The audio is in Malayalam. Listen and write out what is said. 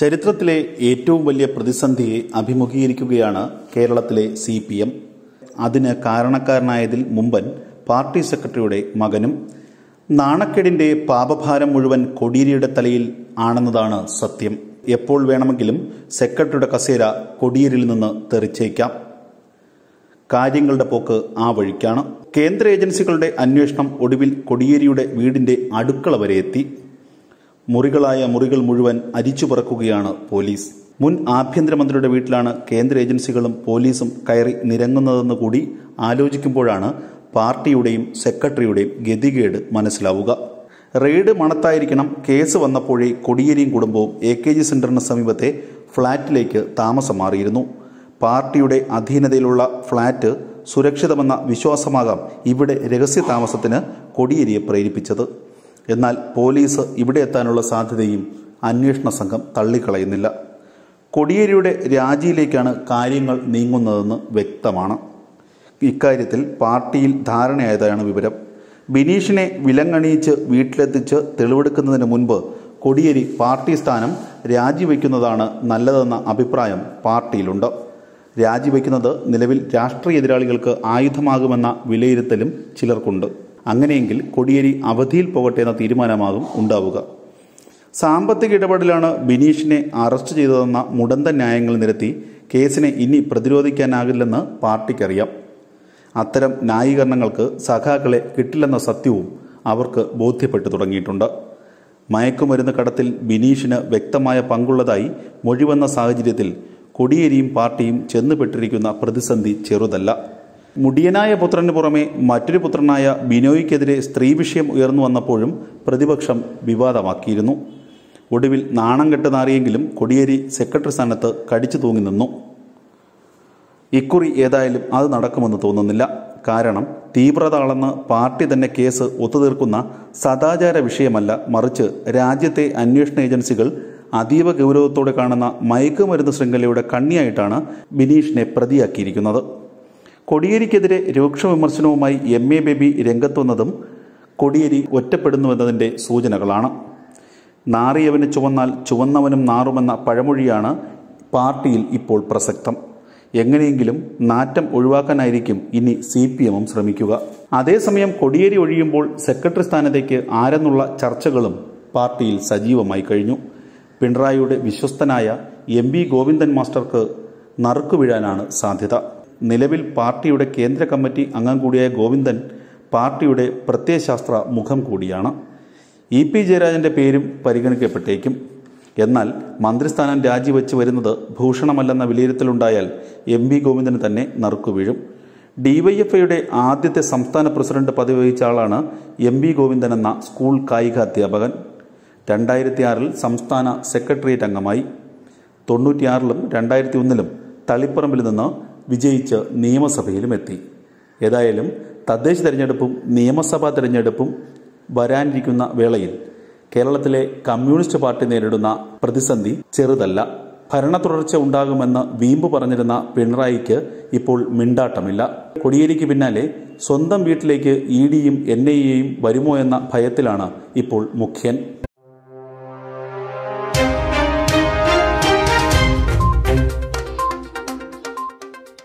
ചരിത്രത്തിലെ ഏറ്റവും വലിയ പ്രതിസന്ധിയെ അഭിമുഖീകരിക്കുകയാണ് കേരളത്തിലെ സി പി എം അതിന് കാരണക്കാരനായതിൽ മുമ്പൻ പാർട്ടി സെക്രട്ടറിയുടെ മകനും നാണക്കേടിന്റെ പാപഭാരം മുഴുവൻ കൊടിയേരിയുടെ തലയിൽ ആണെന്നതാണ് സത്യം എപ്പോൾ വേണമെങ്കിലും സെക്രട്ടറിയുടെ കസേര കൊടിയേരിയിൽ നിന്ന് തെറിച്ചേക്കാം കാര്യങ്ങളുടെ പോക്ക് ആ വഴിക്കാണ് കേന്ദ്ര ഏജൻസികളുടെ അന്വേഷണം ഒടുവിൽ കൊടിയേരിയുടെ വീടിന്റെ അടുക്കള വരെ എത്തി മുറികളായ മുറികൾ മുഴുവൻ അരിച്ചു പറക്കുകയാണ് പോലീസ് മുൻ ആഭ്യന്തരമന്ത്രിയുടെ വീട്ടിലാണ് കേന്ദ്ര ഏജൻസികളും പോലീസും കയറി നിരങ്ങുന്നതെന്ന് കൂടി ആലോചിക്കുമ്പോഴാണ് പാർട്ടിയുടെയും സെക്രട്ടറിയുടെയും ഗതികേട് മനസ്സിലാവുക റെയ്ഡ് മണത്തായിരിക്കണം കേസ് വന്നപ്പോഴേ കൊടിയേരിയും കുടുംബവും എ കെ ജി സെന്ററിന് സമീപത്തെ ഫ്ളാറ്റിലേക്ക് താമസം മാറിയിരുന്നു പാർട്ടിയുടെ അധീനതയിലുള്ള ഫ്ളാറ്റ് സുരക്ഷിതമെന്ന വിശ്വാസമാകാം ഇവിടെ രഹസ്യ താമസത്തിന് കൊടിയേരിയെ പ്രേരിപ്പിച്ചത് എന്നാൽ പോലീസ് ഇവിടെ എത്താനുള്ള സാധ്യതയും അന്വേഷണ സംഘം തള്ളിക്കളയുന്നില്ല കൊടിയേരിയുടെ രാജിയിലേക്കാണ് കാര്യങ്ങൾ നീങ്ങുന്നതെന്ന് വ്യക്തമാണ് ഇക്കാര്യത്തിൽ പാർട്ടിയിൽ ധാരണയായതാണ് വിവരം ബിനീഷിനെ വിലങ്ങണിയിച്ച് വീട്ടിലെത്തിച്ച് തെളിവെടുക്കുന്നതിന് മുൻപ് കൊടിയേരി പാർട്ടി സ്ഥാനം രാജിവെക്കുന്നതാണ് നല്ലതെന്ന അഭിപ്രായം പാർട്ടിയിലുണ്ട് രാജിവെക്കുന്നത് നിലവിൽ രാഷ്ട്രീയ എതിരാളികൾക്ക് ആയുധമാകുമെന്ന വിലയിരുത്തലും ചിലർക്കുണ്ട് അങ്ങനെയെങ്കിൽ കൊടിയേരി അവധിയിൽ പോകട്ടെ എന്ന തീരുമാനമാകും ഉണ്ടാവുക സാമ്പത്തിക ഇടപെടലാണ് ബിനീഷിനെ അറസ്റ്റ് ചെയ്തതെന്ന മുടന്ത ന്യായങ്ങൾ നിരത്തി കേസിനെ ഇനി പ്രതിരോധിക്കാനാകില്ലെന്ന് പാർട്ടിക്കറിയാം അത്തരം ന്യായീകരണങ്ങൾക്ക് സഖാക്കളെ കിട്ടില്ലെന്ന സത്യവും അവർക്ക് ബോധ്യപ്പെട്ടു തുടങ്ങിയിട്ടുണ്ട് മയക്കുമരുന്ന് കടത്തിൽ ബിനീഷിന് വ്യക്തമായ പങ്കുള്ളതായി മൊഴിവന്ന സാഹചര്യത്തിൽ കൊടിയേരിയും പാർട്ടിയും ചെന്നുപെട്ടിരിക്കുന്ന പ്രതിസന്ധി ചെറുതല്ല മുടിയനായ പുത്രന് പുറമെ മറ്റൊരു പുത്രനായ ബിനോയ്ക്കെതിരെ സ്ത്രീ വിഷയം ഉയർന്നു വന്നപ്പോഴും പ്രതിപക്ഷം വിവാദമാക്കിയിരുന്നു ഒടുവിൽ നാണം കെട്ട് നാറിയെങ്കിലും കൊടിയേരി സെക്രട്ടറി സ്ഥാനത്ത് കടിച്ചു തൂങ്ങി നിന്നു ഇക്കുറി ഏതായാലും അത് നടക്കുമെന്ന് തോന്നുന്നില്ല കാരണം തീവ്രത അളന്ന് പാർട്ടി തന്നെ കേസ് ഒത്തുതീർക്കുന്ന സദാചാര വിഷയമല്ല മറിച്ച് രാജ്യത്തെ അന്വേഷണ ഏജൻസികൾ അതീവ ഗൗരവത്തോടെ കാണുന്ന മയക്കുമരുന്ന് ശൃംഖലയുടെ കണ്ണിയായിട്ടാണ് ബിനീഷിനെ പ്രതിയാക്കിയിരിക്കുന്നത് കൊടിയേരിക്കെതിരെ രൂക്ഷ വിമർശനവുമായി എം എ ബേബി രംഗത്തുവന്നതും കൊടിയേരി ഒറ്റപ്പെടുന്നുവെന്നതിൻ്റെ സൂചനകളാണ് നാറിയവന് ചുവന്നാൽ ചുവന്നവനും നാറുമെന്ന പഴമൊഴിയാണ് പാർട്ടിയിൽ ഇപ്പോൾ പ്രസക്തം എങ്ങനെയെങ്കിലും നാറ്റം ഒഴിവാക്കാനായിരിക്കും ഇനി സി പി എമ്മും ശ്രമിക്കുക അതേസമയം കൊടിയേരി ഒഴിയുമ്പോൾ സെക്രട്ടറി സ്ഥാനത്തേക്ക് ആരെന്നുള്ള ചർച്ചകളും പാർട്ടിയിൽ സജീവമായി കഴിഞ്ഞു പിണറായിയുടെ വിശ്വസ്തനായ എം വി ഗോവിന്ദൻ മാസ്റ്റർക്ക് നറുക്കു വീഴാനാണ് സാധ്യത നിലവിൽ പാർട്ടിയുടെ കേന്ദ്ര കമ്മിറ്റി അംഗം കൂടിയായ ഗോവിന്ദൻ പാർട്ടിയുടെ പ്രത്യയശാസ്ത്ര മുഖം കൂടിയാണ് ഇ പി ജയരാജന്റെ പേരും പരിഗണിക്കപ്പെട്ടേക്കും എന്നാൽ മന്ത്രിസ്ഥാനം രാജിവെച്ച് വരുന്നത് ഭൂഷണമല്ലെന്ന വിലയിരുത്തലുണ്ടായാൽ എം വി ഗോവിന്ദന് തന്നെ നറുക്കു വീഴും ഡിവൈഎഫ്ഐയുടെ ആദ്യത്തെ സംസ്ഥാന പ്രസിഡന്റ് പദവി വഹിച്ച ആളാണ് എം വി ഗോവിന്ദൻ എന്ന സ്കൂൾ കായികാധ്യാപകൻ രണ്ടായിരത്തി ആറിൽ സംസ്ഥാന സെക്രട്ടേറിയറ്റ് അംഗമായി തൊണ്ണൂറ്റിയാറിലും രണ്ടായിരത്തി ഒന്നിലും തളിപ്പറമ്പിൽ നിന്ന് വിജയിച്ച് നിയമസഭയിലും എത്തി ഏതായാലും തദ്ദേശ തെരഞ്ഞെടുപ്പും നിയമസഭാ തെരഞ്ഞെടുപ്പും വരാനിരിക്കുന്ന വേളയിൽ കേരളത്തിലെ കമ്മ്യൂണിസ്റ്റ് പാർട്ടി നേരിടുന്ന പ്രതിസന്ധി ചെറുതല്ല ഭരണ തുടർച്ച ഉണ്ടാകുമെന്ന് വീമ്പ് പറഞ്ഞിരുന്ന പിണറായിക്ക് ഇപ്പോൾ മിണ്ടാട്ടമില്ല കൊടിയേരിക്ക് പിന്നാലെ സ്വന്തം വീട്ടിലേക്ക് ഇ ഡിയും എൻ ഐ എയും വരുമോ എന്ന ഭയത്തിലാണ് ഇപ്പോൾ മുഖ്യൻ